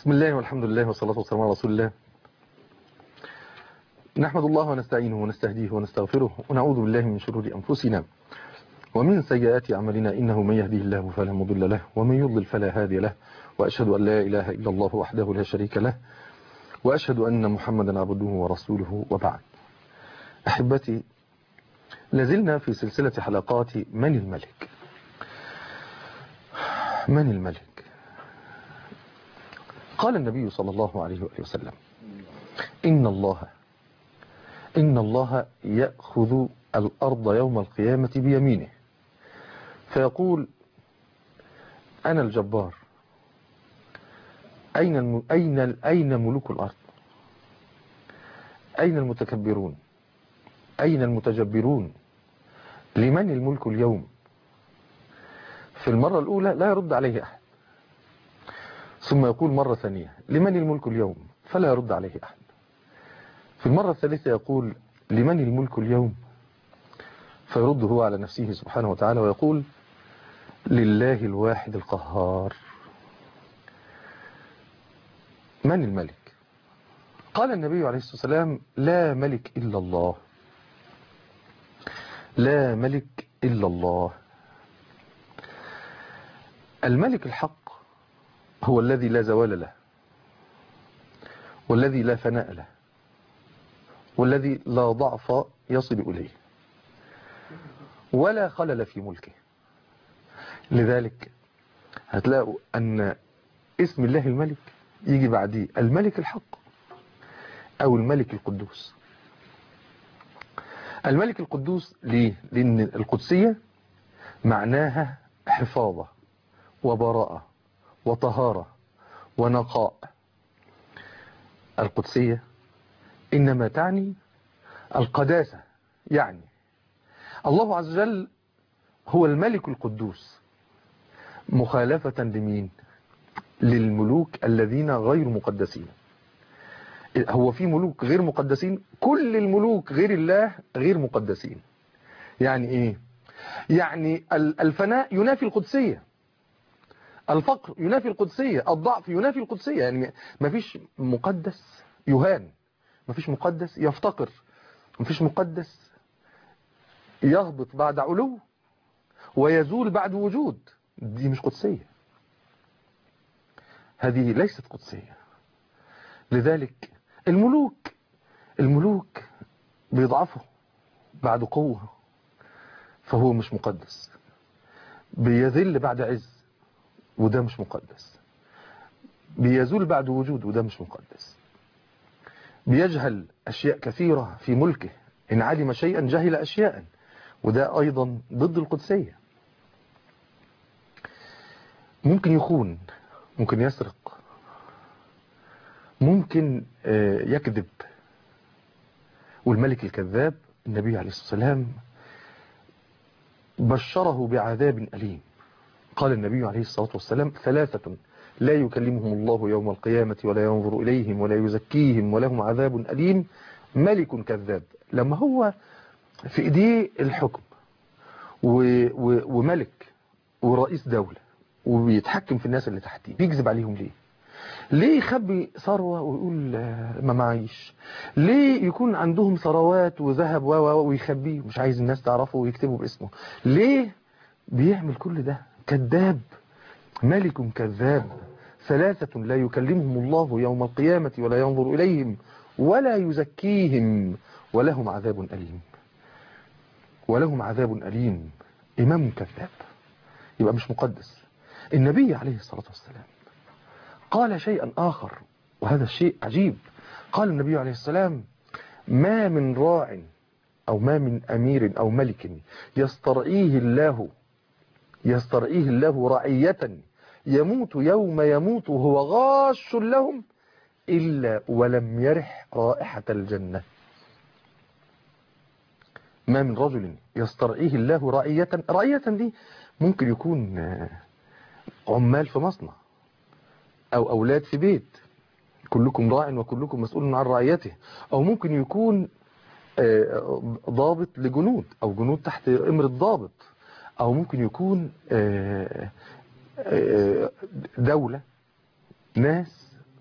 بسم الله والحمد لله والصلاة والسلام على رسول الله نحمد الله ونستعينه ونستهديه ونستغفره ونعوذ بالله من شرور أنفسنا ومن سيئات أعمالنا إنه من يهديه الله فلا مضل له ومن يضلل فلا هادي له وأشهد أن لا إله إلا الله وحده لا شريك له وأشهد أن محمدا عبده ورسوله وبعد أحبتي لازلنا في سلسلة حلقات من الملك من الملك قال النبي صلى الله عليه وآله وسلم إن الله إن الله يأخذ الأرض يوم القيامة بيمينه فيقول أنا الجبار أين الم... أين أين ملوك الأرض أين المتكبرون أين المتجبرون لمن الملك اليوم في المرة الأولى لا يرد عليه أحد ثم يقول مرة ثانية لمن الملك اليوم فلا يرد عليه أحد في المرة الثالثة يقول لمن الملك اليوم فيرد هو على نفسه سبحانه وتعالى ويقول لله الواحد القهار من الملك قال النبي عليه الصلاة والسلام لا ملك إلا الله لا ملك إلا الله الملك الحق هو الذي لا زوال له والذي لا فناء له والذي لا ضعف يصل إليه ولا خلل في ملكه لذلك هتلاقوا أن اسم الله الملك يجي بعديه الملك الحق أو الملك القدوس الملك القدوس ليه؟ لأن القدسية معناها حفاظة وبراءة وطهارة ونقاء القدسية إنما تعني القداسة يعني الله عز وجل هو الملك القدوس مخالفة لمين للملوك الذين غير مقدسين هو في ملوك غير مقدسين كل الملوك غير الله غير مقدسين يعني ايه يعني الفناء ينافي القدسية الفقر ينافي القدسية الضعف ينافي القدسية يعني ما فيش مقدس يهان ما فيش مقدس يفتقر ما فيش مقدس يهبط بعد علو ويزول بعد وجود دي مش قدسية هذه ليست قدسية لذلك الملوك الملوك بيضعفوا بعد قوة فهو مش مقدس بيذل بعد عز وده مش مقدس بيزول بعد وجود وده مش مقدس بيجهل أشياء كثيرة في ملكه إن علم شيئا جهل أشياء وده أيضا ضد القدسية ممكن يخون ممكن يسرق ممكن يكذب والملك الكذاب النبي عليه الصلاة والسلام بشره بعذاب أليم قال النبي عليه الصلاة والسلام ثلاثة لا يكلمهم الله يوم القيامة ولا ينظر إليهم ولا يزكيهم ولهم عذاب أليم ملك كذاب لما هو في إيديه الحكم وملك ورئيس دولة وبيتحكم في الناس اللي تحتيه بيكذب عليهم ليه ليه يخبي ثروة ويقول ما معيش ليه يكون عندهم ثروات وذهب ويخبيه مش عايز الناس تعرفه ويكتبوا باسمه ليه بيعمل كل ده كذاب ملك كذاب ثلاثة لا يكلمهم الله يوم القيامة ولا ينظر إليهم ولا يزكيهم ولهم عذاب أليم ولهم عذاب أليم إمام كذاب يبقى مش مقدس النبي عليه الصلاة والسلام قال شيئا آخر وهذا الشيء عجيب قال النبي عليه السلام ما من راع أو ما من أمير أو ملك يسترعيه الله يسترعيه الله رعية يموت يوم يموت وهو غاش لهم إلا ولم يرح رائحة الجنة ما من رجل يسترعيه الله رعية رعية دي ممكن يكون عمال في مصنع أو أولاد في بيت كلكم راع وكلكم مسؤول عن رعيته أو ممكن يكون ضابط لجنود أو جنود تحت إمر الضابط أو ممكن يكون دولة ناس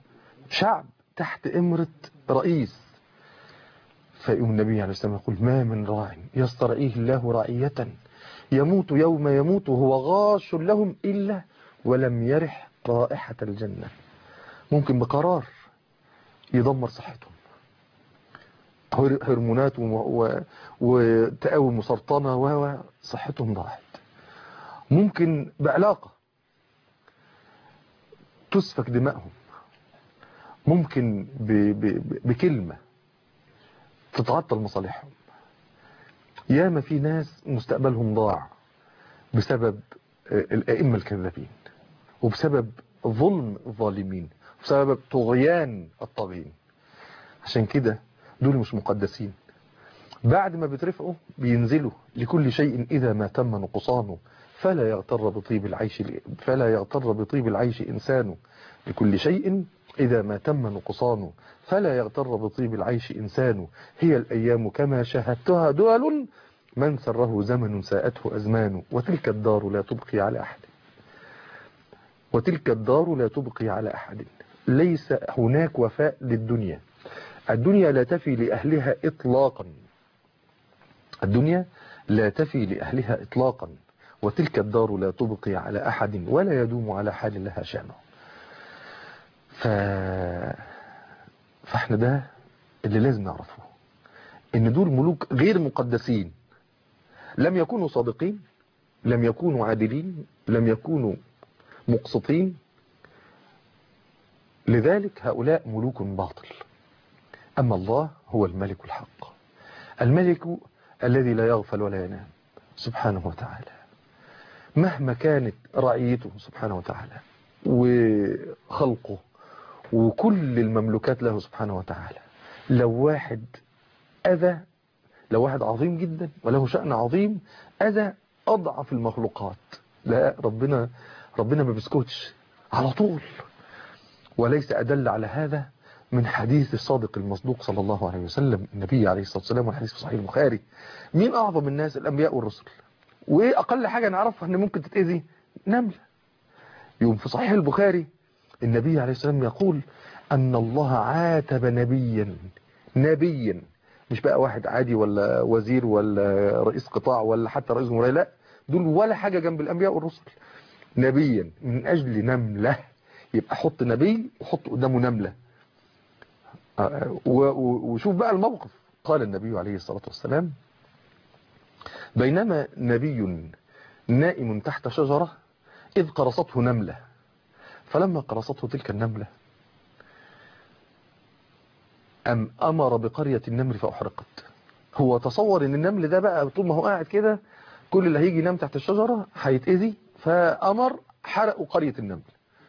شعب تحت إمرة رئيس فيقوم النبي عليه السلام يقول ما من راع يسترعيه الله رعية يموت يوم يموت وهو غاش لهم إلا ولم يرح رائحة الجنة ممكن بقرار يدمر صحتهم هرمونات وتقاوي مسرطنة وصحتهم ضاعت ممكن بعلاقة تسفك دمائهم ممكن ب ب بكلمة تتعطل مصالحهم ياما في ناس مستقبلهم ضاع بسبب الأئمة الكذابين وبسبب ظلم الظالمين وبسبب طغيان الطاغين عشان كده دول مش مقدسين بعد ما بيترفعوا بينزلوا لكل شيء إذا ما تم نقصانه فلا يغتر بطيب العيش فلا يغتر بطيب العيش إنسان لكل شيء إذا ما تم نقصانه فلا يغتر بطيب العيش إنسان هي الأيام كما شاهدتها دول من سره زمن ساءته أزمان وتلك الدار لا تبقي على أحد وتلك الدار لا تبقي على أحد ليس هناك وفاء للدنيا الدنيا لا تفي لأهلها إطلاقا الدنيا لا تفي لأهلها إطلاقا وتلك الدار لا تبقي على أحد ولا يدوم على حال لها شانه ف... فاحنا ده اللي لازم نعرفه ان دول ملوك غير مقدسين لم يكونوا صادقين لم يكونوا عادلين لم يكونوا مقسطين لذلك هؤلاء ملوك باطل أما الله هو الملك الحق الملك الذي لا يغفل ولا ينام سبحانه وتعالى مهما كانت رعيته سبحانه وتعالى وخلقه وكل المملوكات له سبحانه وتعالى لو واحد أذى لو واحد عظيم جدا وله شأن عظيم أذى أضعف المخلوقات لا ربنا ربنا ما بيسكتش على طول وليس أدل على هذا من حديث الصادق المصدوق صلى الله عليه وسلم النبي عليه الصلاة والسلام والحديث في صحيح البخاري مين أعظم الناس الأنبياء والرسل وإيه أقل حاجة نعرفها أن ممكن تتأذي نملة يوم في صحيح البخاري النبي عليه السلام يقول أن الله عاتب نبيا نبيا مش بقى واحد عادي ولا وزير ولا رئيس قطاع ولا حتى رئيس جمهورية لا دول ولا حاجة جنب الأنبياء والرسل نبيا من أجل نملة يبقى حط نبي وحط قدامه نملة وشوف بقى الموقف قال النبي عليه الصلاة والسلام بينما نبي نائم تحت شجرة إذ قرصته نملة فلما قرصته تلك النملة أم أمر بقرية النمل فأحرقت هو تصور ان النمل ده بقى طول ما هو قاعد كده كل اللي هيجي ينام تحت الشجرة هيتأذي فأمر حرقوا قرية النمل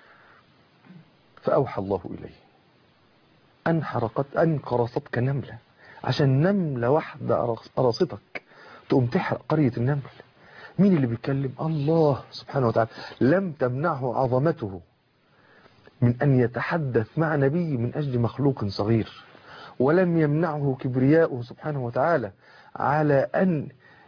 فأوحى الله إليه أن حرقت أن قرصتك نملة عشان نملة واحدة قرصتك تقوم تحرق قرية النمل مين اللي بيتكلم الله سبحانه وتعالى لم تمنعه عظمته من أن يتحدث مع نبي من أجل مخلوق صغير ولم يمنعه كبرياؤه سبحانه وتعالى على أن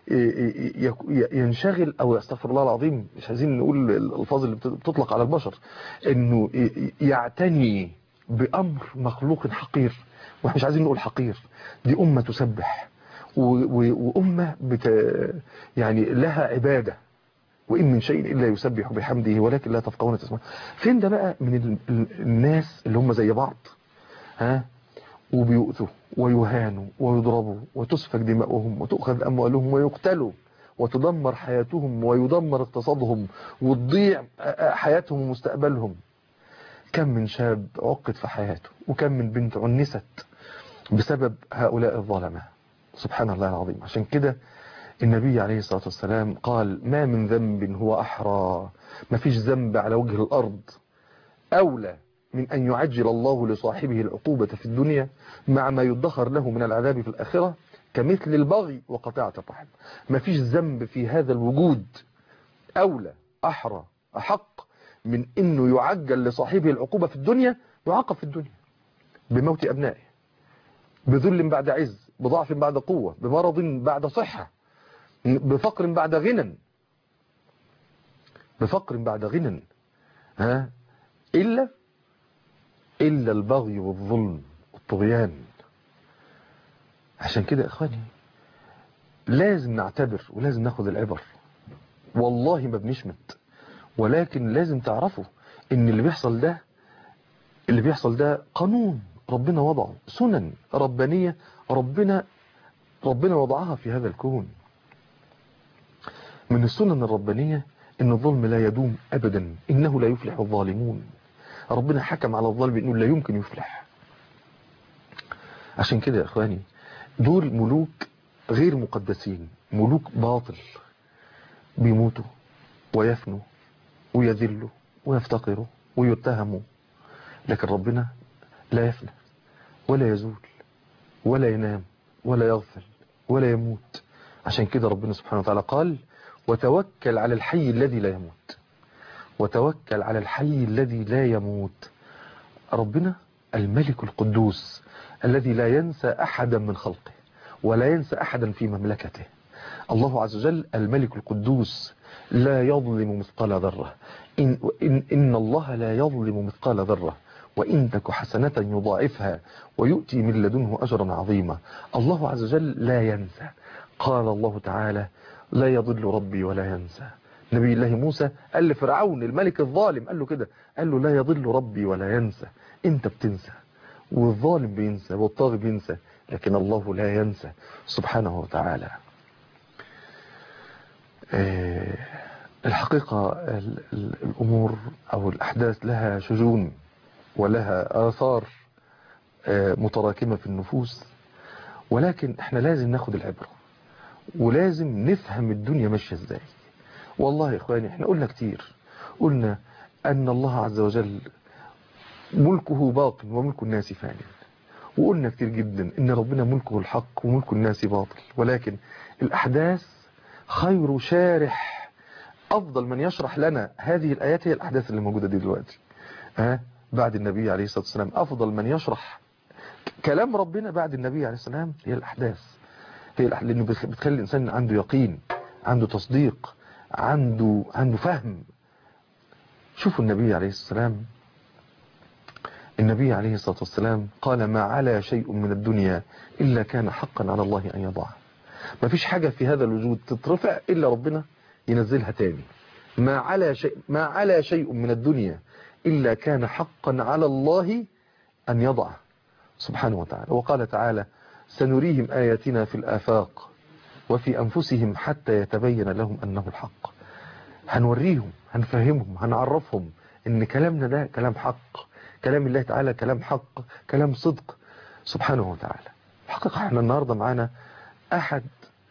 ينشغل أو يستغفر الله العظيم مش عايزين نقول الألفاظ اللي بتطلق على البشر أنه يعتني بأمر مخلوق حقير واحنا مش عايزين نقول حقير دي أمة تسبح وأمة بت يعني لها عبادة وإن من شيء إلا يسبح بحمده ولكن لا تفقهون تسمع فين ده بقى من الناس اللي هم زي بعض ها وبيؤذوا ويهانوا ويضربوا وتسفك دماؤهم وتؤخذ أموالهم ويقتلوا وتدمر حياتهم ويدمر اقتصادهم وتضيع حياتهم ومستقبلهم كم من شاب عقد في حياته وكم من بنت عنست بسبب هؤلاء الظلمة سبحان الله العظيم عشان كده النبي عليه الصلاة والسلام قال ما من ذنب هو أحرى ما فيش ذنب على وجه الأرض أولى من أن يعجل الله لصاحبه العقوبة في الدنيا مع ما يدخر له من العذاب في الآخرة كمثل البغي وقطاعة الرحم ما فيش ذنب في هذا الوجود أولى أحرى أحق من أنه يعجل لصاحبه العقوبة في الدنيا يعاقب في الدنيا بموت أبنائه بذل بعد عز بضعف بعد قوة بمرض بعد صحة بفقر بعد غنى بفقر بعد غنى ها إلا إلا البغي والظلم والطغيان عشان كده يا إخواني لازم نعتبر ولازم ناخد العبر والله ما بنشمت ولكن لازم تعرفوا ان اللي بيحصل ده اللي بيحصل ده قانون ربنا وضعه سنن ربانية ربنا ربنا وضعها في هذا الكون من السنن الربانية ان الظلم لا يدوم ابدا انه لا يفلح الظالمون ربنا حكم على الظالم انه لا يمكن يفلح عشان كده يا اخواني دول ملوك غير مقدسين ملوك باطل بيموتوا ويفنوا ويذلوا ويفتقروا ويتهموا لكن ربنا لا يفنى ولا يزول ولا ينام ولا يغفل ولا يموت عشان كده ربنا سبحانه وتعالى قال وتوكل على الحي الذي لا يموت وتوكل على الحي الذي لا يموت ربنا الملك القدوس الذي لا ينسى أحدا من خلقه ولا ينسى أحدا في مملكته الله عز وجل الملك القدوس لا يظلم مثقال ذرة إن, إن, إن الله لا يظلم مثقال ذرة وإن تك حسنة يضاعفها ويؤتي من لدنه أجرا عظيما الله عز وجل لا ينسى قال الله تعالى لا يضل ربي ولا ينسى نبي الله موسى قال لفرعون الملك الظالم قال له كده قال له لا يضل ربي ولا ينسى انت بتنسى والظالم بينسى والطاغي بينسى لكن الله لا ينسى سبحانه وتعالى الحقيقة الأمور أو الأحداث لها شجون ولها آثار متراكمة في النفوس ولكن احنا لازم ناخد العبرة ولازم نفهم الدنيا ماشية ازاي والله يا اخواني احنا قلنا كتير قلنا ان الله عز وجل ملكه باق وملك الناس فان وقلنا كتير جدا ان ربنا ملكه الحق وملك الناس باطل ولكن الاحداث خير شارح افضل من يشرح لنا هذه الايات هي الاحداث اللي موجودة دي دلوقتي ها بعد النبي عليه الصلاة والسلام افضل من يشرح كلام ربنا بعد النبي عليه الصلاة والسلام هي الاحداث هي الأحداث لانه بتخلي الانسان عنده يقين عنده تصديق عنده عنده فهم شوفوا النبي عليه الصلاة والسلام النبي عليه الصلاة والسلام قال ما على شيء من الدنيا إلا كان حقا على الله أن يضعه ما فيش حاجة في هذا الوجود تترفع إلا ربنا ينزلها تاني ما على شيء ما على شيء من الدنيا إلا كان حقا على الله أن يضعه سبحانه وتعالى وقال تعالى سنريهم آياتنا في الآفاق وفي أنفسهم حتى يتبين لهم أنه الحق هنوريهم هنفهمهم هنعرفهم ان كلامنا ده كلام حق كلام الله تعالى كلام حق كلام صدق سبحانه وتعالى الحقيقة احنا النهاردة معانا احد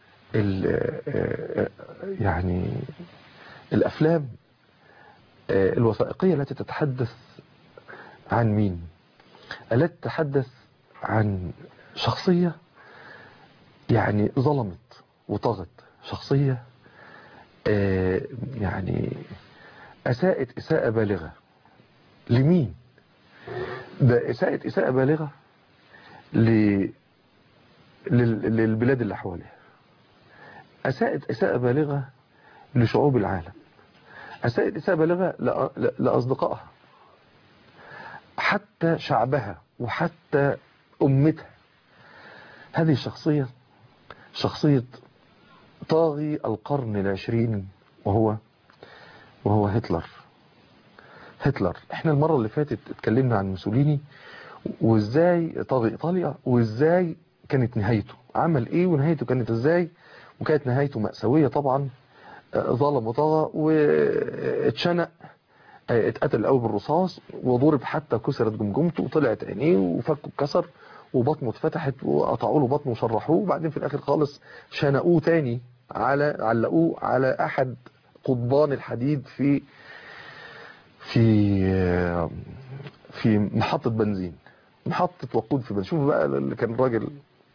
يعني الافلام الوثائقية التي تتحدث عن مين التي تتحدث عن شخصية يعني ظلمت وطغت شخصية يعني أساءت إساءة بالغة لمين ده إساءة إساءة بالغة ل... لل... للبلاد اللي حواليها أساءت إساءة بالغة لشعوب العالم أساءت إساءة بالغة ل... لأصدقائها حتى شعبها وحتى أمتها هذه الشخصية شخصية طاغي القرن العشرين وهو وهو هتلر هتلر احنا المرة اللي فاتت اتكلمنا عن موسوليني وازاي طاغي ايطاليا وازاي كانت نهايته عمل ايه ونهايته كانت ازاي وكانت نهايته مأساوية طبعا ظلم وطغى واتشنق اتقتل الاول بالرصاص وضرب حتى كسرت جمجمته وطلعت عينيه وفكه اتكسر وبطنه اتفتحت وقطعوا له بطنه وشرحوه وبعدين في الاخر خالص شنقوه تاني على علقوه على احد قضبان الحديد في في في محطة بنزين محطة وقود في بنزين شوفوا بقى اللي كان الراجل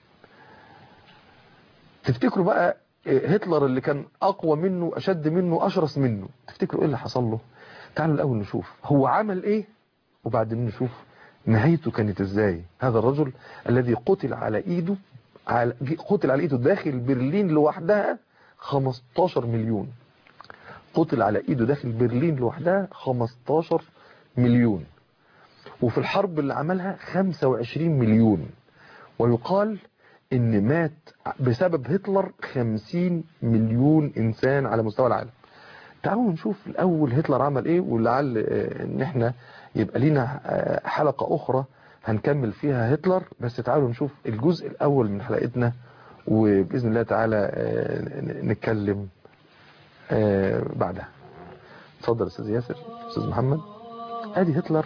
تفتكروا بقى هتلر اللي كان اقوى منه اشد منه اشرس منه تفتكروا ايه اللي حصل له تعالوا الاول نشوف هو عمل ايه وبعدين نشوف نهايته كانت ازاي هذا الرجل الذي قتل على ايده على قتل على ايده داخل برلين لوحدها 15 مليون قتل على ايده داخل برلين لوحدها 15 مليون وفي الحرب اللي عملها 25 مليون ويقال ان مات بسبب هتلر 50 مليون انسان على مستوى العالم تعالوا نشوف الاول هتلر عمل ايه ولعل آه، ان احنا يبقى لينا آه، حلقة اخرى هنكمل فيها هتلر بس تعالوا نشوف الجزء الاول من حلقتنا وباذن الله تعالى آه، ن- نتكلم آه، بعدها اتفضل استاذ ياسر استاذ محمد ادي هتلر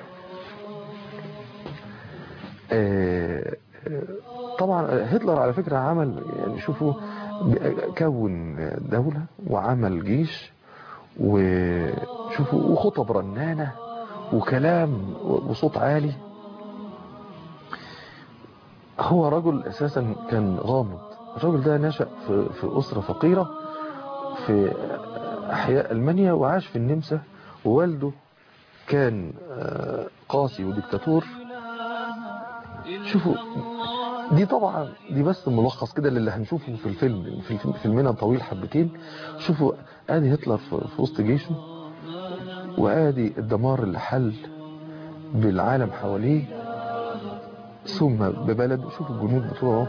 آه، آه، طبعا هتلر على فكرة عمل يعني شوفوا كون دولة وعمل جيش وشوفوا وخطب رنانة وكلام وصوت عالي هو رجل اساسا كان غامض الرجل ده نشأ في, في اسرة فقيرة في احياء المانيا وعاش في النمسا ووالده كان آه، قاسي وديكتاتور شوفوا دي طبعا دي بس ملخص كده للي هنشوفه في الفيلم في الفيلم فيلمنا طويل حبتين شوفوا ادي هتلر في في وسط جيشه وادي الدمار اللي حل بالعالم حواليه ثم ببلد شوفوا الجنود بتوعه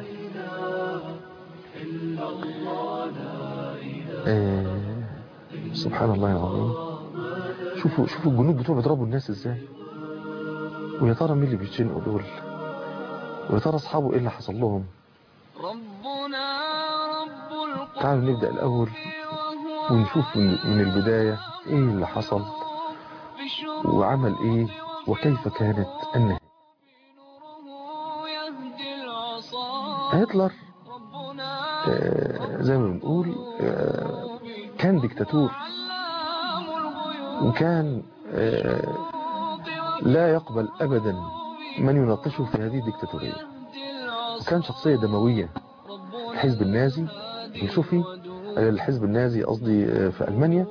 آه سبحان الله العظيم شوفوا شوفوا الجنود بتوعه بيضربوا الناس ازاي ويا ترى مين اللي بيتشنقوا دول ويا ترى اصحابه ايه اللي حصل لهم ربنا رب القرآن تعالوا نبدأ الأول ونشوف من من البداية إيه اللي حصل وعمل إيه وكيف كانت النهاية نوره يهدي العصا هتلر ربنا آه، زي ما بنقول آه، كان ديكتاتور علام الغيوب وكان آه، لا يقبل أبدا من يناقشه في هذه الديكتاتورية يهدي العصا وكان شخصية دموية ربنا الحزب النازي الشوفي آه، الحزب النازي قصدي آه، في ألمانيا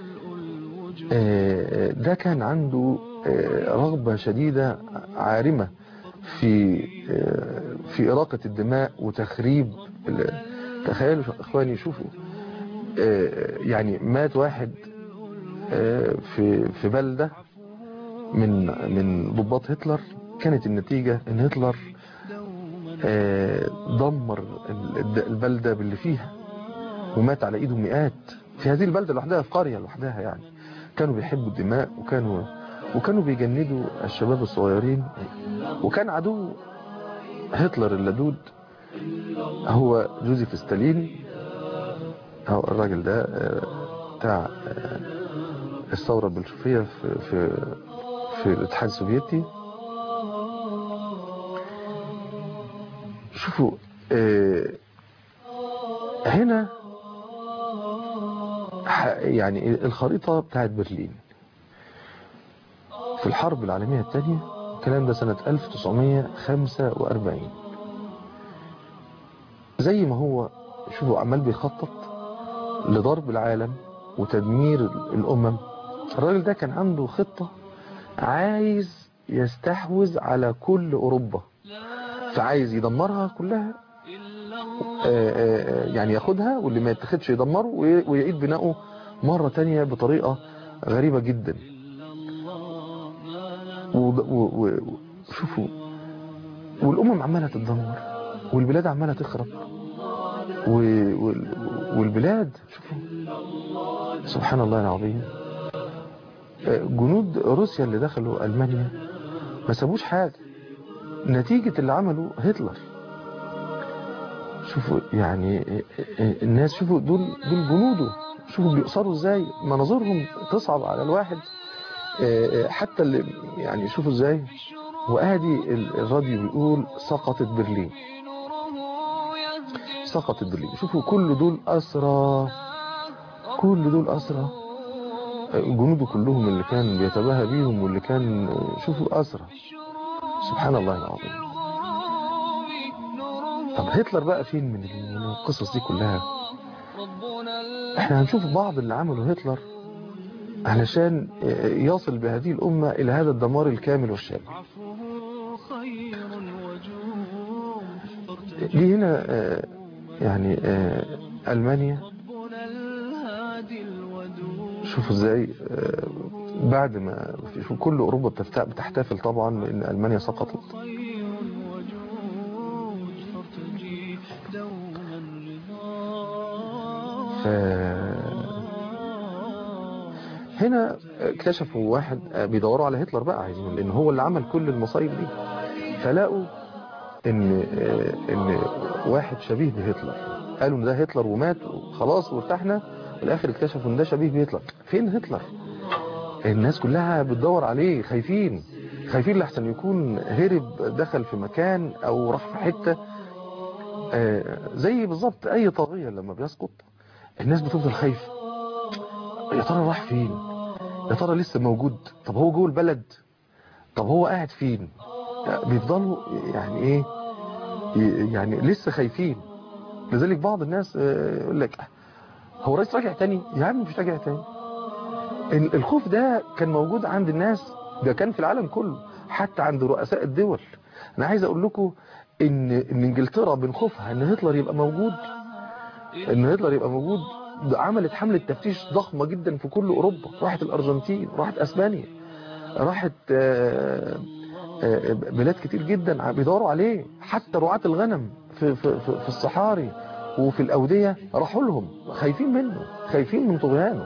آه، ده كان عنده آه، رغبة شديدة عارمة في آه، في إراقة الدماء وتخريب ال- تخيلوا شو- إخواني شوفوا آه، يعني مات واحد آه، في في بلدة من من ضباط هتلر كانت النتيجة ان هتلر آه، دمر ال- البلدة باللي فيها ومات على ايده مئات في هذه البلدة لوحدها في قرية لوحدها يعني كانوا بيحبوا الدماء وكانوا وكانوا بيجندوا الشباب الصغيرين وكان عدو هتلر اللدود هو جوزيف ستالين هو الراجل ده آه، بتاع آه، الثورة البلشفية في في في الاتحاد السوفيتي شوفوا آه، هنا ح- يعني الخريطة بتاعت برلين في الحرب العالمية الثانية الكلام ده سنة 1945 زي ما هو شوفوا عمال بيخطط لضرب العالم وتدمير الأمم الراجل ده كان عنده خطة عايز يستحوذ على كل أوروبا فعايز يدمرها كلها آه، آه، يعني ياخدها واللي ما يتخدش يدمره وي- ويعيد بناؤه مرة تانية بطريقة غريبة جدا وشوفوا و... و... شوفوا والأمم عمالة تتدمر والبلاد عمالة تخرب و... وال... والبلاد شوفوا سبحان الله العظيم آه، جنود روسيا اللي دخلوا ألمانيا ما سابوش حاجة نتيجة اللي عمله هتلر شوفوا يعني الناس شوفوا دول دول جنوده شوفوا بيقصروا ازاي مناظرهم تصعب على الواحد حتى اللي يعني شوفوا ازاي وادي الراديو بيقول سقطت برلين نوره يهدي سقطت برلين شوفوا كل دول اسرى كل دول اسرى جنوده كلهم اللي كان بيتباهى بيهم واللي كان شوفوا اسرى سبحان الله العظيم طب هتلر بقى فين من من القصص دي كلها ربنا احنا هنشوف بعض اللي عمله هتلر علشان يصل بهذه الأمة إلى هذا الدمار الكامل والشامل عفوه خير وجود دي هنا آه، يعني آه، ألمانيا ربنا الهادي الودود شوفوا ازاي آه، بعد ما في في كل اوروبا بتفت- بتحتفل طبعا بان المانيا سقطت خير وجود فارتجي دوما رضا هنا اكتشفوا واحد بيدوروا على هتلر بقى عايزين لان هو اللي عمل كل المصايب دي فلاقوا ان ان واحد شبيه بهتلر قالوا ان ده هتلر ومات وخلاص وارتحنا في الاخر اكتشفوا ان ده شبيه بهتلر فين هتلر الناس كلها بتدور عليه خايفين خايفين لحسن يكون هرب دخل في مكان او راح في حتة آه، زي بالظبط اي طاغية لما بيسقط الناس بتفضل خايفة يا ترى راح فين يا ترى لسه موجود طب هو جوه البلد طب هو قاعد فين بيفضلوا يعني ايه ي- يعني لسه خايفين لذلك بعض الناس آه، يقول لك هو رئيس راجع تاني يا عم مش راجع تاني ال- الخوف ده كان موجود عند الناس ده كان في العالم كله حتى عند رؤساء الدول انا عايز اقول لكم ان ان انجلترا من خوفها ان هتلر يبقى موجود ان هتلر يبقى موجود ده عملت حملة تفتيش ضخمة جدا في كل اوروبا راحت الارجنتين راحت اسبانيا راحت آه، آه، بلاد كتير جدا بيدوروا عليه حتى رعاة الغنم في, في, في, في الصحاري وفي الأودية راحوا لهم خايفين منه خايفين من طغيانه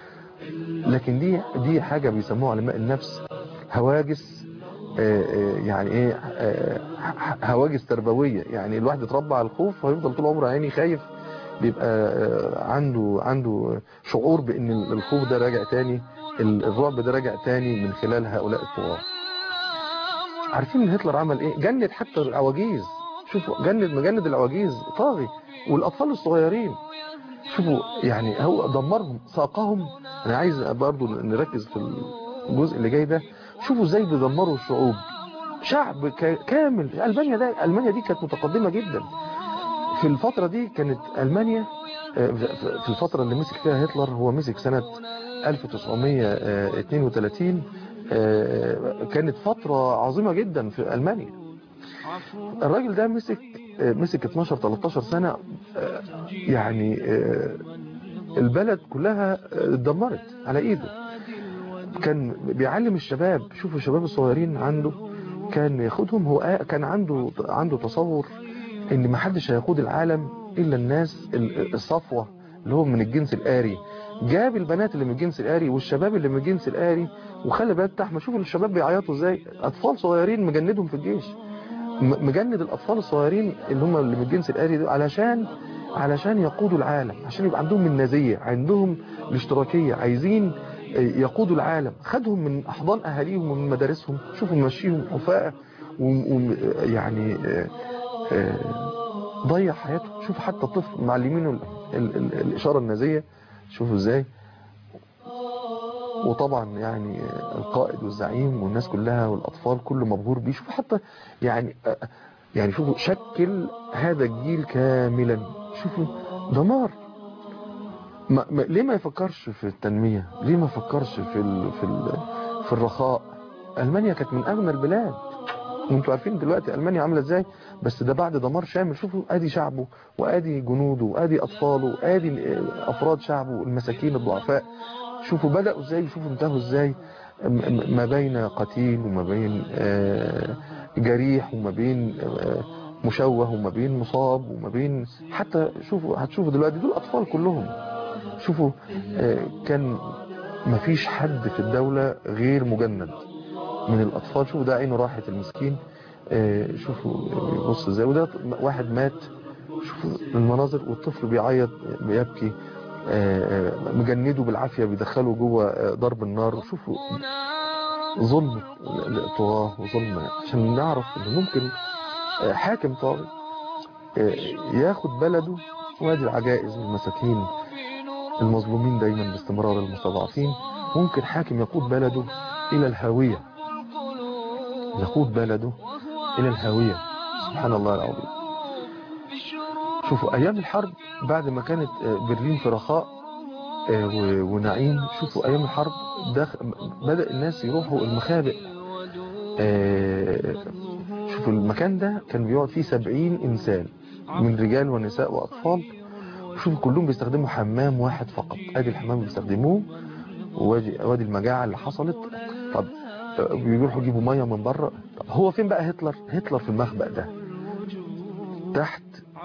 لكن دي دي حاجة بيسموها علماء النفس هواجس آه، آه، يعني ايه آه، ه- هواجس تربوية يعني الواحد اتربى على الخوف ويفضل طول عمره عيني خايف بيبقى آه، عنده عنده شعور بان الخوف ده راجع تاني الرعب ده راجع تاني من خلال هؤلاء الطغاة عارفين ان هتلر عمل ايه جند حتى العواجيز شوفوا جند مجند العواجيز طاغي والاطفال الصغيرين شوفوا يعني هو دمرهم ساقهم انا عايز برضو نركز في الجزء اللي جاي ده شوفوا ازاي بيدمروا الشعوب شعب ك- كامل المانيا ده المانيا دي كانت متقدمة جدا في الفترة دي كانت المانيا آه، في الفترة اللي مسك فيها هتلر هو مسك سنة 1932 آه، كانت فترة عظيمة جدا في ألمانيا الراجل ده مسك آه، مسك 12 13 سنة آه، يعني آه، البلد كلها آه، اتدمرت على ايده كان بيعلم الشباب شوفوا الشباب الصغيرين عنده كان ياخدهم هو آه، كان عنده عنده تصور ان ما حدش هيقود العالم الا الناس ال- الصفوة اللي هم من الجنس الآري جاب البنات اللي من الجنس الآري والشباب اللي من الجنس الآري وخلى بنات تحت ما شوفوا الشباب بيعيطوا ازاي اطفال صغيرين مجندهم في الجيش م- مجند الاطفال الصغيرين اللي هم اللي من الجنس الآري دول علشان علشان يقودوا العالم عشان يبقى عندهم النازية عندهم الاشتراكية عايزين يقودوا العالم خدهم من احضان اهاليهم ومن مدارسهم شوفوا ماشيهم حفاء ويعني ضيع حياته شوف حتى الطفل معلمينه ال- ال- ال- الإشارة النازية شوفوا ازاي وطبعا يعني القائد والزعيم والناس كلها والأطفال كله مبهور بيه شوفوا حتى يعني يعني شوفوا شكل هذا الجيل كاملا شوفوا دمار ما ما ليه ما يفكرش في التنمية ليه ما يفكرش في ال في ال في الرخاء ألمانيا كانت من أغنى البلاد وانتوا عارفين دلوقتي ألمانيا عاملة ازاي بس ده بعد دمار شامل شوفوا ادي شعبه وادي جنوده وادي اطفاله وادي افراد شعبه المساكين الضعفاء شوفوا بدأوا ازاي شوفوا انتهوا ازاي م- م- ما بين قتيل وما بين آه، جريح وما بين آه، مشوه وما بين مصاب وما بين حتى شوفوا هتشوفوا دلوقتي دول اطفال كلهم شوفوا آه، كان ما فيش حد في الدولة غير مجند من الأطفال شوفوا ده عينه راحت المسكين آه، شوفوا بيبص ازاي وده واحد مات شوفوا المناظر والطفل بيعيط بيبكي آه، آه، مجنده بالعافية بيدخله جوه آه، ضرب النار وشوفوا ظلم الطغاة وظلم عشان نعرف ان ممكن آه، حاكم طاغي آه، ياخد بلده وادي العجائز والمساكين المظلومين دايما باستمرار المستضعفين ممكن حاكم يقود بلده الى الهاوية يقود بلده الى الهاوية سبحان الله العظيم شوفوا ايام الحرب بعد ما كانت آه، برلين في رخاء آه، و- ونعيم شوفوا ايام الحرب دخ... بدأ الناس يروحوا المخابئ آه، شوفوا المكان ده كان بيقعد فيه سبعين انسان من رجال ونساء واطفال شوفوا كلهم بيستخدموا حمام واحد فقط ادي الحمام اللي بيستخدموه وادي وادي المجاعة اللي حصلت طب بيروحوا يجيبوا مية من بره طب هو فين بقى هتلر هتلر في المخبأ ده تحت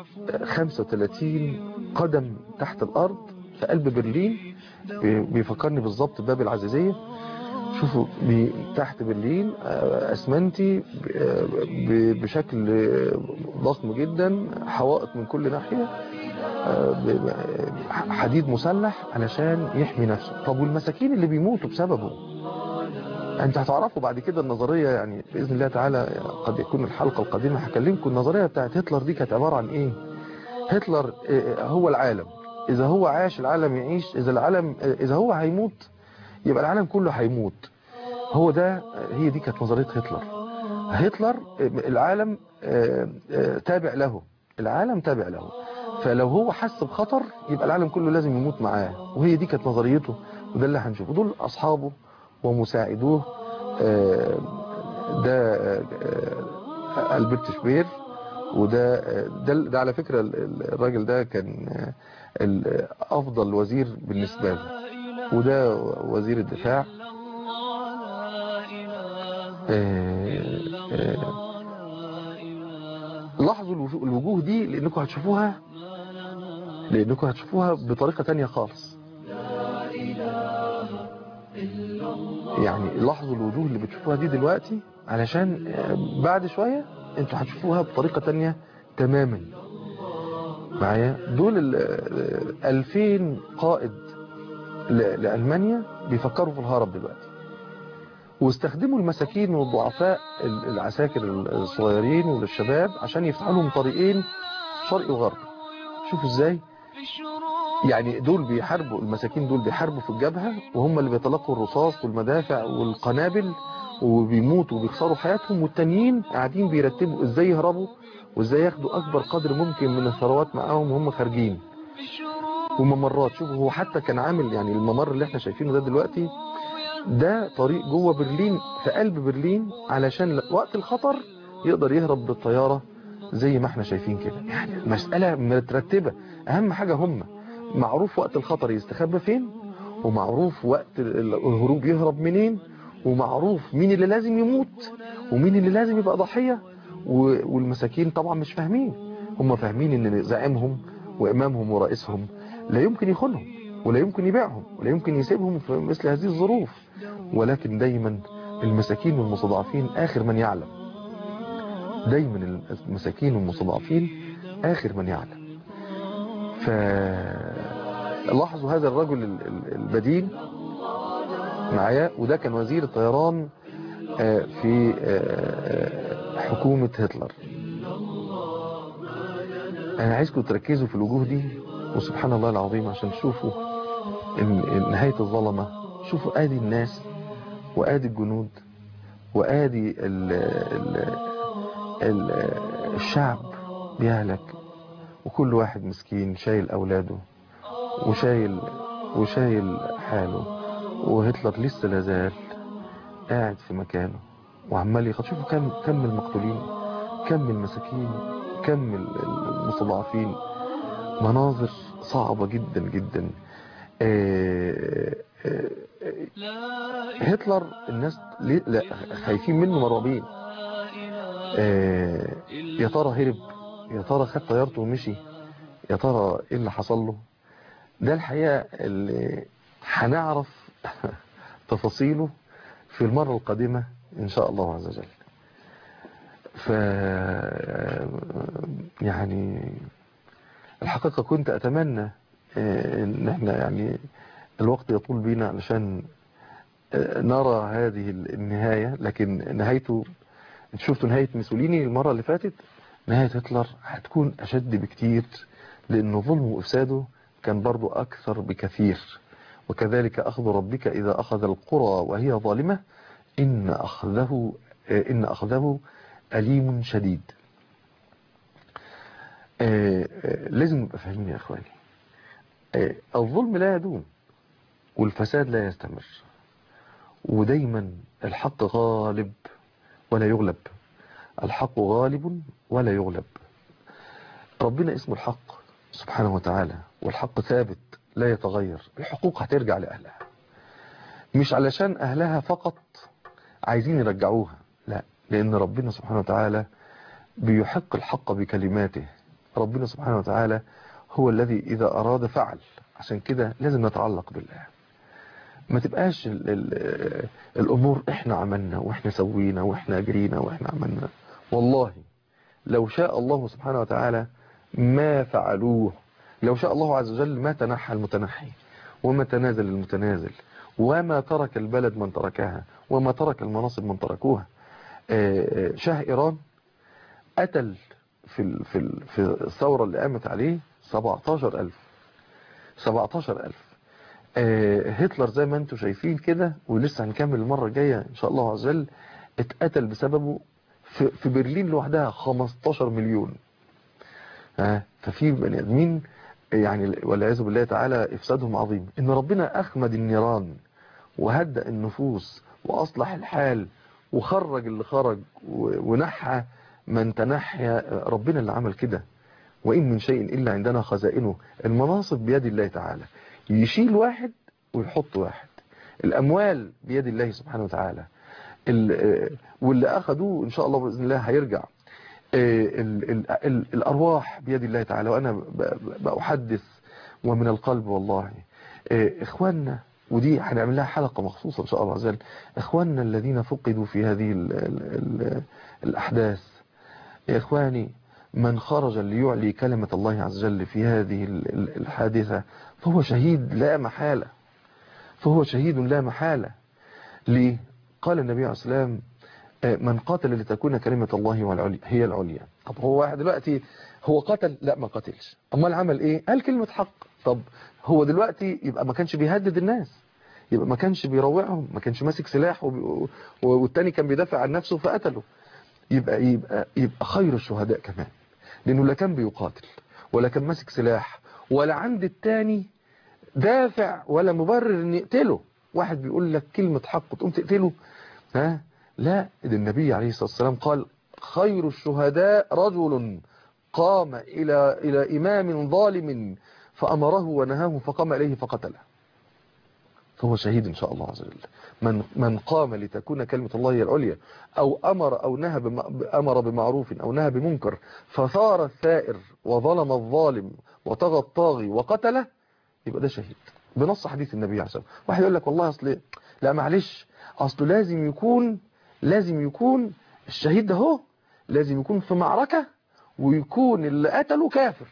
35 قدم تحت الأرض في قلب برلين بي- بيفكرني بالظبط باب العزيزية شوفوا بي- تحت برلين آه، اسمنتي آه، ب- بشكل آه، ضخم جدا حوائط من كل ناحية آه، ب- ب- حديد مسلح علشان يحمي نفسه طب والمساكين اللي بيموتوا بسببه انت هتعرفوا بعد كده النظرية يعني بإذن الله تعالى قد يكون الحلقة القادمة هكلمكم النظرية بتاعت هتلر دي كانت عبارة عن ايه هتلر آه، هو العالم اذا هو عاش العالم يعيش اذا العالم آه، اذا هو هيموت يبقى العالم كله هيموت هو ده هي دي كانت نظرية هتلر هتلر العالم آه، آه، تابع له العالم تابع له فلو هو حس بخطر يبقى العالم كله لازم يموت معاه وهي دي كانت نظريته وده اللي هنشوفه دول أصحابه ومساعدوه آه، ده آه، آه، ألبرت شبير وده آه، ده, ده على فكرة ال- ال- الراجل ده كان آه، ال- أفضل وزير بالنسبة له وده وزير الدفاع آه، آه، لاحظوا الوجوه- الوجوه دي لانكم هتشوفوها لانكم هتشوفوها بطريقة تانية خالص يعني لاحظوا الوجوه اللي بتشوفوها دي دلوقتي علشان آه، بعد شوية انتوا هتشوفوها بطريقة تانية تماما معايا دول ال- آه، 2000 قائد ل- لألمانيا بيفكروا في الهرب دلوقتي واستخدموا المساكين والضعفاء ال- العساكر الصغيرين وللشباب عشان يفتحوا لهم طريقين شرقي وغربي شوفوا ازاي يعني دول بيحاربوا المساكين دول بيحاربوا في الجبهة وهم اللي بيتلقوا الرصاص والمدافع والقنابل وبيموتوا وبيخسروا حياتهم والتانيين قاعدين بيرتبوا ازاي يهربوا وازاي ياخدوا اكبر قدر ممكن من الثروات معاهم وهم خارجين وممرات شوفوا هو حتى كان عامل يعني الممر اللي احنا شايفينه ده دلوقتي ده طريق جوه برلين في قلب برلين علشان وقت الخطر يقدر يهرب بالطيارة زي ما احنا شايفين كده يعني مسألة مترتبة اهم حاجة هم معروف وقت الخطر يستخبى فين ومعروف وقت الهروب يهرب منين ومعروف مين اللي لازم يموت ومين اللي لازم يبقى ضحية و- والمساكين طبعا مش فاهمين هم فاهمين ان زعيمهم وامامهم ورئيسهم لا يمكن يخونهم ولا يمكن يبيعهم ولا يمكن يسيبهم في مثل هذه الظروف ولكن دايما المساكين والمستضعفين آخر من يعلم دايما المساكين والمستضعفين آخر من يعلم فلاحظوا هذا الرجل ال- ال- البدين معايا وده كان وزير الطيران آه، في آه، حكومة هتلر انا عايزكم تركزوا في الوجوه دي وسبحان الله العظيم عشان تشوفوا إن إن نهاية الظلمة شوفوا ادي الناس وادي الجنود وادي ال ال ال الشعب بيهلك وكل واحد مسكين شايل اولاده وشايل وشايل حاله وهتلر لسه لازال قاعد في مكانه وعمال يخط شوفوا كم كم المقتولين كم المساكين كم المستضعفين مناظر صعبة جدا جدا آه، آه، آه، هتلر الناس ليه- لا، خايفين منه مرعوبين آه، يا ترى هرب يا ترى خد طيارته ومشي يا ترى ايه اللي حصل له ده الحقيقة اللي هنعرف تفاصيله في المرة القادمة ان شاء الله عز وجل ف يعني الحقيقة كنت اتمنى آه، ان احنا يعني الوقت يطول بينا علشان آه، نرى هذه النهاية لكن نهايته انت شفتوا نهاية ميسوليني المرة اللي فاتت نهاية هتلر هتكون أشد بكتير لأنه ظلمه وإفساده كان برضو أكثر بكثير وكذلك أخذ ربك إذا أخذ القرى وهي ظالمة إن أخذه آه، إن أخذه أليم شديد آه، آه، لازم نبقى فاهمين يا إخواني آه، الظلم لا يدوم والفساد لا يستمر ودايما الحق غالب ولا يغلب الحق غالب ولا يغلب ربنا اسمه الحق سبحانه وتعالى والحق ثابت لا يتغير الحقوق هترجع لأهلها مش علشان أهلها فقط عايزين يرجعوها لا لأن ربنا سبحانه وتعالى بيحق الحق بكلماته ربنا سبحانه وتعالى هو الذي إذا أراد فعل عشان كده لازم نتعلق بالله ما تبقاش ال ال الأمور إحنا عملنا وإحنا سوينا وإحنا جرينا وإحنا عملنا والله لو شاء الله سبحانه وتعالى ما فعلوه لو شاء الله عز وجل ما تنحى المتنحي وما تنازل المتنازل وما ترك البلد من تركها وما ترك المناصب من تركوها آه، آه، شاه إيران قتل في ال- في ال- في الثورة اللي قامت عليه 17000 17000 آه، هتلر زي ما انتم شايفين كده ولسه هنكمل المرة الجاية ان شاء الله عز وجل اتقتل بسببه في, في برلين لوحدها 15 مليون ها ففي بني ادمين يعني والعياذ بالله تعالى افسادهم عظيم ان ربنا اخمد النيران وهدأ النفوس واصلح الحال وخرج اللي خرج و- ونحى من تنحى ربنا اللي عمل كده وإن من شيء إلا عندنا خزائنه المناصب بيد الله تعالى يشيل واحد ويحط واحد الأموال بيد الله سبحانه وتعالى ال- واللي أخذوه إن شاء الله بإذن الله هيرجع ال- ال- ال- الأرواح بيد الله تعالى وأنا ب- ب- بأحدث ومن القلب والله إخواننا ودي هنعمل لها حلقة مخصوصة إن شاء الله عز وجل إخواننا الذين فقدوا في هذه ال ال ال الأحداث يا إخواني من خرج ليعلي كلمة الله عز وجل في هذه ال- ال- الحادثة فهو شهيد لا محالة فهو شهيد لا محالة ليه؟ قال النبي عليه الصلاة والسلام آه، من قاتل لتكون كلمة الله هو العليا هي العليا طب هو واحد دلوقتي هو قتل لا ما قتلش امال عمل ايه قال كلمة حق طب هو دلوقتي يبقى ما كانش بيهدد الناس يبقى ما كانش بيروعهم ما كانش ماسك سلاح وبي- والتاني كان بيدافع عن نفسه فقتله يبقى يبقى يبقى خير الشهداء كمان لانه لا كان بيقاتل ولا كان ماسك سلاح ولا عند التاني دافع ولا مبرر ان يقتله واحد بيقول لك كلمة حق تقوم تقتله ها لا ده النبي عليه الصلاة والسلام قال خير الشهداء رجل قام إلى إلى إمام ظالم فأمره ونهاه فقام إليه فقتله فهو شهيد إن شاء الله عز وجل من من قام لتكون كلمة الله هي العليا أو أمر أو نهى بم- أمر بمعروف أو نهى بمنكر فثار الثائر وظلم الظالم وطغى الطاغي وقتله يبقى ده شهيد بنص حديث النبي عليه الصلاة والسلام واحد يقول لك والله أصل لا معلش أصله لازم يكون لازم يكون الشهيد ده هو لازم يكون في معركة ويكون اللي قتله كافر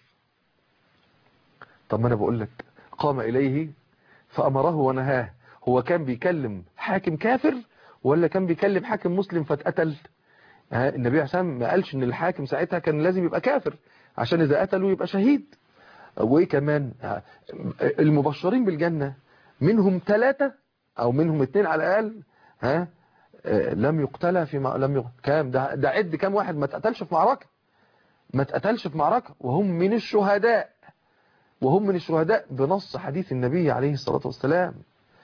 طب ما أنا بقول لك قام إليه فأمره ونهاه هو كان بيكلم حاكم كافر ولا كان بيكلم حاكم مسلم فاتقتل ها، النبي عليه الصلاة والسلام ما قالش ان الحاكم ساعتها كان لازم يبقى كافر عشان اذا قتله يبقى شهيد وايه كمان ها، المبشرين بالجنة منهم ثلاثة او منهم اثنين على الاقل ها آه، لم يقتلى في مع... لم يق... كام ده ده عد كام واحد ما اتقتلش في معركة ما اتقتلش في معركة وهم من الشهداء وهم من الشهداء بنص حديث النبي عليه الصلاة والسلام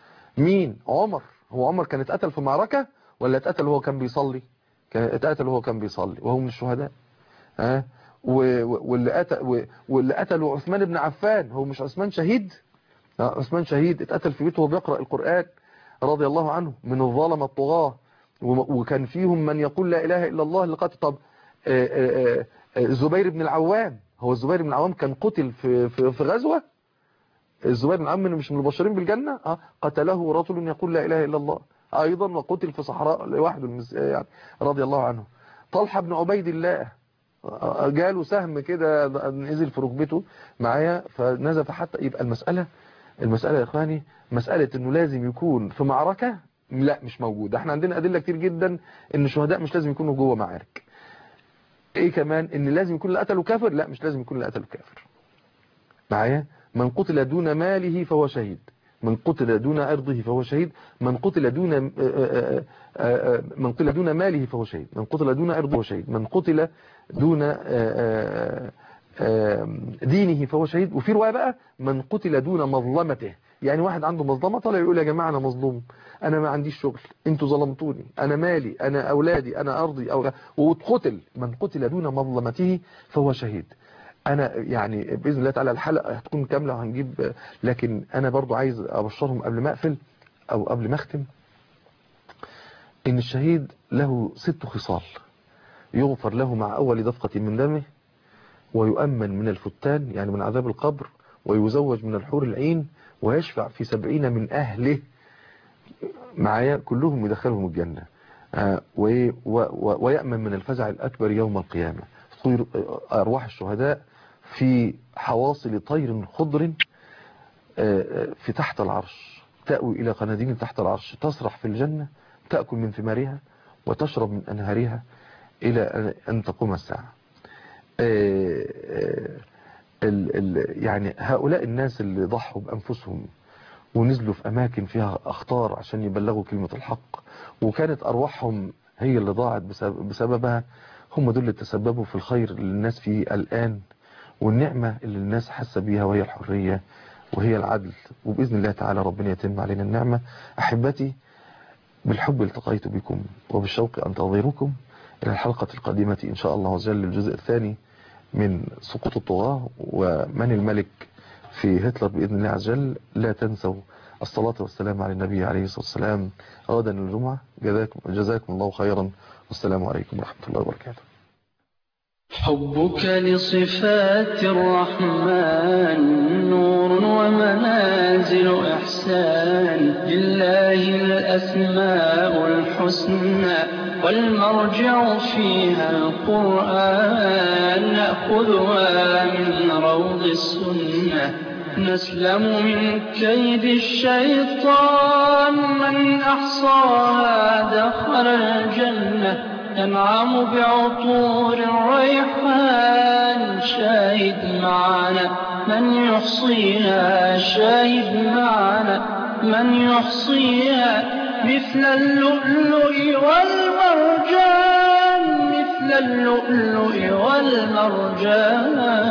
مين عمر هو عمر كان اتقتل في معركة ولا اتقتل وهو كان بيصلي كان اتقتل وهو كان بيصلي وهو من الشهداء ها و- و- واللي قتل و- واللي قتلوا عثمان بن عفان هو مش عثمان شهيد آه، عثمان شهيد اتقتل في بيته وهو بيقرأ القرآن رضي الله عنه من الظلمة الطغاة وم- وكان فيهم من يقول لا إله إلا الله اللي قتل طب آه، آه، آه، الزبير بن العوام هو الزبير بن العوام كان قتل في في في غزوة الزبير بن العوام مش من المبشرين بالجنة آه، قتله رجل يقول لا إله إلا الله أيضا وقتل في صحراء لوحده المس- يعني رضي الله عنه طلحة بن عبيد الله آه، جاله سهم كده نزل في ركبته معايا فنزف حتى يبقى المسألة المسألة يا إخواني مسألة إنه لازم يكون في معركة لا مش موجود احنا عندنا أدلة كتير جدا إن الشهداء مش لازم يكونوا جوه معارك ايه كمان ان لازم يكون اللي قتله كافر لا مش لازم يكون اللي قتله كافر معايا من قتل دون ماله فهو شهيد من قتل دون عرضه فهو شهيد من قتل دون آه، آه، آه، من قتل دون ماله فهو شهيد من قتل دون عرضه فهو شهيد من قتل دون آه، آه، آه، دينه فهو شهيد وفي رواية بقى من قتل دون مظلمته يعني واحد عنده مظلمة طلع يقول يا جماعة أنا مظلوم أنا ما عنديش شغل أنتوا ظلمتوني أنا مالي أنا أولادي أنا أرضي أو وقتل من قتل دون مظلمته فهو شهيد أنا يعني بإذن الله تعالى الحلقة هتكون كاملة وهنجيب لكن أنا برضو عايز أبشرهم قبل ما أقفل أو قبل ما أختم إن الشهيد له ست خصال يغفر له مع أول دفقة من دمه ويؤمن من الفتان يعني من عذاب القبر ويزوج من الحور العين ويشفع في سبعين من أهله معايا كلهم يدخلهم الجنة آه، و- و- ويأمن من الفزع الأكبر يوم القيامة طير أرواح الشهداء في حواصل طير خضر آه، آه، في تحت العرش تأوي إلى قناديل تحت العرش تسرح في الجنة تأكل من ثمارها وتشرب من أنهارها إلى أن تقوم الساعة آه، آه، ال ال يعني هؤلاء الناس اللي ضحوا بأنفسهم ونزلوا في أماكن فيها أخطار عشان يبلغوا كلمة الحق وكانت أرواحهم هي اللي ضاعت بسبب بسببها هم دول اللي تسببوا في الخير اللي الناس فيه الآن والنعمة اللي الناس حاسة بيها وهي الحرية وهي العدل وبإذن الله تعالى ربنا يتم علينا النعمة أحبتي بالحب التقيت بكم وبالشوق أنتظركم إلى الحلقة القادمة إن شاء الله عز وجل الجزء الثاني من سقوط الطغاة ومن الملك في هتلر بإذن الله عز وجل لا تنسوا الصلاة والسلام على النبي عليه الصلاة والسلام غدا الجمعة جزاكم, جزاكم الله خيرا والسلام عليكم ورحمة الله وبركاته حبك لصفات الرحمن نور ومنازل إحسان لله الأسماء الحسنى والمرجع فيها القرآن نأخذها من روض السنة نسلم من كيد الشيطان من أحصاها دخل الجنة ينعم بعطور الريحان شاهد معنا من يحصيها شاهد معنا من يحصيها مثل اللؤلؤ والمرجان مثل اللؤلؤ والمرجان